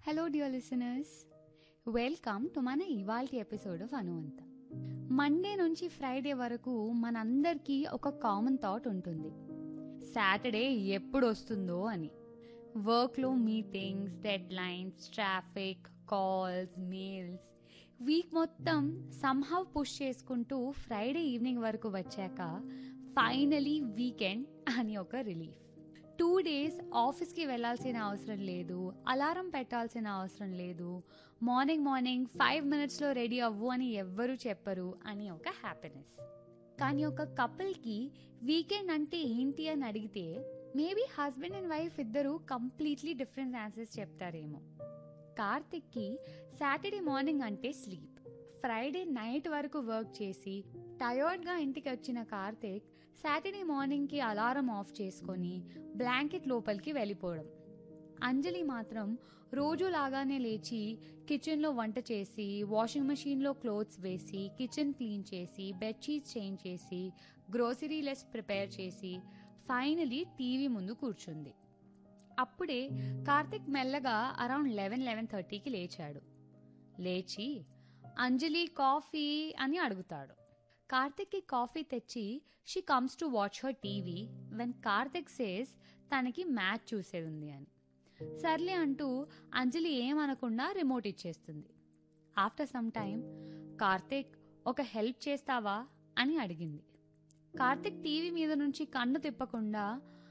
hello dear listeners welcome to మన ఇవాల్టి episode of అనువంత మండే నుంచి ఫ్రైడే వరకు మనందరికీ ఒక కామన్ థాట్ ఉంటుంది సాటర్డే ఎప్పుడు వస్తుందో అని వర్క్లో meetings deadlines traffic calls mails week మొత్తం సంహవ్ పుష్ చేసుకుంటూ ఫ్రైడే ఈవినింగ్ వరకు వచ్చాక ఫైనలీ వీకెండ్ అని ఒక రిలీఫ్ టూ డేస్ ఆఫీస్కి వెళ్ళాల్సిన అవసరం లేదు అలారం పెట్టాల్సిన అవసరం లేదు మార్నింగ్ మార్నింగ్ ఫైవ్ మినిట్స్లో రెడీ అవ్వు అని ఎవ్వరూ చెప్పరు అని ఒక హ్యాపీనెస్ కానీ ఒక కపుల్కి వీకెండ్ అంటే ఏంటి అని అడిగితే మేబీ హస్బెండ్ అండ్ వైఫ్ ఇద్దరు కంప్లీట్లీ డిఫరెంట్ ఆన్సర్స్ చెప్తారేమో కార్తిక్కి సాటర్డే మార్నింగ్ అంటే స్లీప్ ఫ్రైడే నైట్ వరకు వర్క్ చేసి టయర్డ్గా ఇంటికి వచ్చిన కార్తిక్ సాటర్డే మార్నింగ్కి అలారం ఆఫ్ చేసుకొని బ్లాంకెట్ లోపలికి వెళ్ళిపోవడం అంజలి మాత్రం రోజు లాగానే లేచి కిచెన్లో వంట చేసి వాషింగ్ మెషిన్లో క్లోత్స్ వేసి కిచెన్ క్లీన్ చేసి బెడ్షీట్స్ చేంజ్ చేసి గ్రోసరీ లిస్ట్ ప్రిపేర్ చేసి ఫైనలీ టీవీ ముందు కూర్చుంది అప్పుడే కార్తిక్ మెల్లగా అరౌండ్ లెవెన్ లెవెన్ థర్టీకి లేచాడు లేచి అంజలి కాఫీ అని అడుగుతాడు కార్తిక్కి కాఫీ తెచ్చి she comes to watch her TV when Karthik says తనకి మ్యాచ్ చూసేది ఉంది అని సర్లే అంటూ అంజలి ఏమనకుండా రిమోట్ ఇచ్చేస్తుంది ఆఫ్టర్ సమ్ టైం కార్తిక్ ఒక హెల్ప్ చేస్తావా అని అడిగింది కార్తిక్ టీవీ మీద నుంచి కన్ను తిప్పకుండా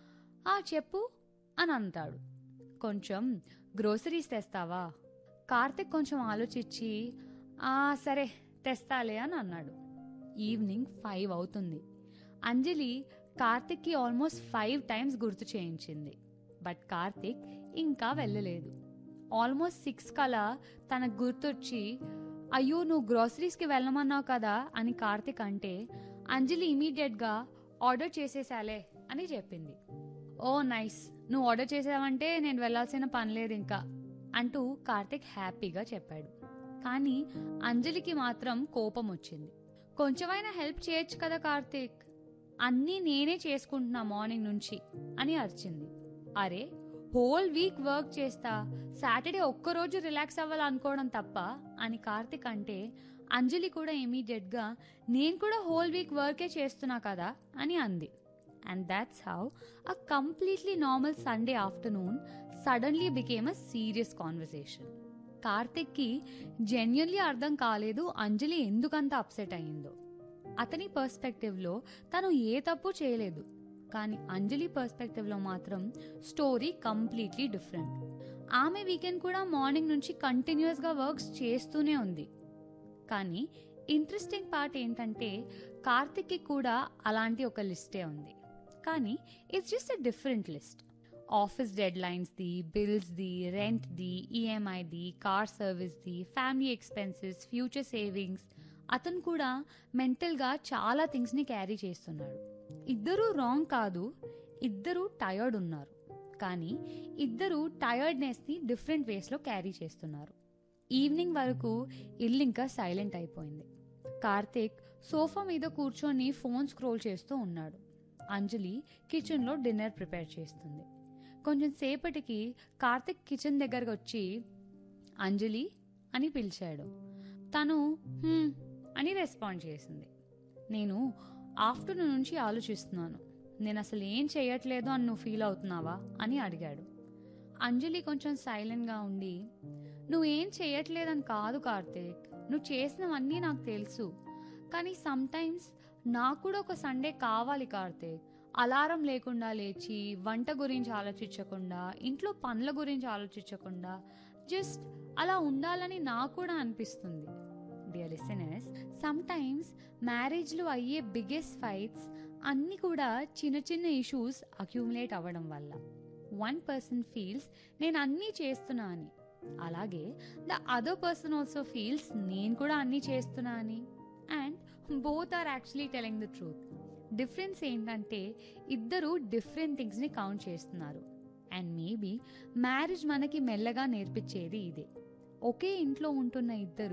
ఆ చెప్పు అని అంటాడు కొంచెం గ్రోసరీస్ తెస్తావా కార్తిక్ కొంచెం ఆలోచించి ఆ సరే తెస్తాలే అని అన్నాడు ఈవినింగ్ ఫైవ్ అవుతుంది అంజలి కార్తిక్కి ఆల్మోస్ట్ ఫైవ్ టైమ్స్ గుర్తు చేయించింది బట్ కార్తిక్ ఇంకా వెళ్ళలేదు ఆల్మోస్ట్ సిక్స్ కలా తనకు గుర్తొచ్చి అయ్యో నువ్వు గ్రోసరీస్కి వెళ్ళమన్నావు కదా అని కార్తిక్ అంటే అంజలి ఇమీడియట్గా ఆర్డర్ చేసేసాలే అని చెప్పింది ఓ నైస్ నువ్వు ఆర్డర్ చేసావంటే నేను వెళ్ళాల్సిన పని లేదు ఇంకా అంటూ కార్తిక్ హ్యాపీగా చెప్పాడు కానీ అంజలికి మాత్రం కోపం వచ్చింది కొంచెమైనా హెల్ప్ చేయొచ్చు కదా కార్తీక్ అన్నీ నేనే చేసుకుంటున్నా మార్నింగ్ నుంచి అని అరిచింది అరే హోల్ వీక్ వర్క్ చేస్తా సాటర్డే ఒక్కరోజు రిలాక్స్ అవ్వాలనుకోవడం తప్ప అని కార్తిక్ అంటే అంజలి కూడా ఇమీడియట్గా నేను కూడా హోల్ వీక్ వర్కే చేస్తున్నా కదా అని అంది and that's how a completely normal Sunday afternoon suddenly became a serious conversation కార్తిక్కి జెన్యున్లీ అర్థం కాలేదు అంజలి ఎందుకంత అప్సెట్ అయ్యిందో అతని పర్స్పెక్టివ్లో తను ఏ తప్పు చేయలేదు కానీ అంజలి పర్స్పెక్టివ్లో మాత్రం స్టోరీ కంప్లీట్లీ డిఫరెంట్ ఆమె వీకెండ్ కూడా మార్నింగ్ నుంచి కంటిన్యూస్గా వర్క్స్ చేస్తూనే ఉంది కానీ ఇంట్రెస్టింగ్ పార్ట్ ఏంటంటే కార్తిక్కి కూడా అలాంటి ఒక లిస్టే ఉంది కానీ it's just a different list office డెడ్ లైన్స్ది బిల్స్ది రెంట్ది ఈఎంఐది కార్ సర్వీస్ది ఫ్యామిలీ ఎక్స్పెన్సెస్ ఫ్యూచర్ సేవింగ్స్ అతను కూడా మెంటల్గా చాలా థింగ్స్ని క్యారీ చేస్తున్నాడు ఇద్దరూ రాంగ్ కాదు ఇద్దరూ టయర్డ్ ఉన్నారు కానీ ఇద్దరు టయర్డ్నెస్ని డిఫరెంట్ వేస్లో క్యారీ చేస్తున్నారు ఈవినింగ్ వరకు ఇల్లు ఇంకా సైలెంట్ అయిపోయింది కార్తీక్ సోఫా మీద కూర్చొని ఫోన్ స్క్రోల్ చేస్తూ ఉన్నాడు అంజలి కిచెన్లో డిన్నర్ ప్రిపేర్ చేస్తుంది కొంచెం సేపటికి కార్తిక్ కిచెన్ దగ్గరకు వచ్చి అంజలి అని పిలిచాడు తను "హ్మ్" అని రెస్పాండ్ చేసింది నేను ఆఫ్టర్నూన్ నుంచి ఆలోచిస్తున్నాను నేను అసలు ఏం చేయట్లేదు అని నువ్వు ఫీల్ అవుతున్నావా అని అడిగాడు అంజలి కొంచెం సైలెంట్గా ఉండి నువ్వేం చేయట్లేదని కాదు కార్తీక్ నువ్వు చేసినవన్నీ నాకు తెలుసు కానీ సమ్టైమ్స్ నాకు కూడా ఒక సండే కావాలి కార్తీక్ అలారం లేకుండా లేచి వంట గురించి ఆలోచించకుండా ఇంట్లో పనుల గురించి ఆలోచించకుండా జస్ట్ అలా ఉండాలని నాకు కూడా అనిపిస్తుంది డియర్ లిసనర్స్ సమ్ టైమ్స్ మ్యారేజ్లో అయ్యే బిగ్గెస్ట్ ఫైట్స్ అన్నీ కూడా చిన్న చిన్న ఇష్యూస్ అక్యూములేట్ అవ్వడం వల్ల వన్ పర్సన్ ఫీల్స్ నేను అన్నీ చేస్తున్నా అని అలాగే the other person also feels నేను కూడా అన్నీ చేస్తున్నా అని and both are actually telling the truth difference ఏంటంటే ఇద్దరు డిఫరెంట్ థింగ్స్ని కౌంట్ చేస్తున్నారు అండ్ మేబీ మ్యారేజ్ మనకి మెల్లగా నేర్పించేది ఇదే ఒకే ఇంట్లో ఉంటున్న ఇద్దరు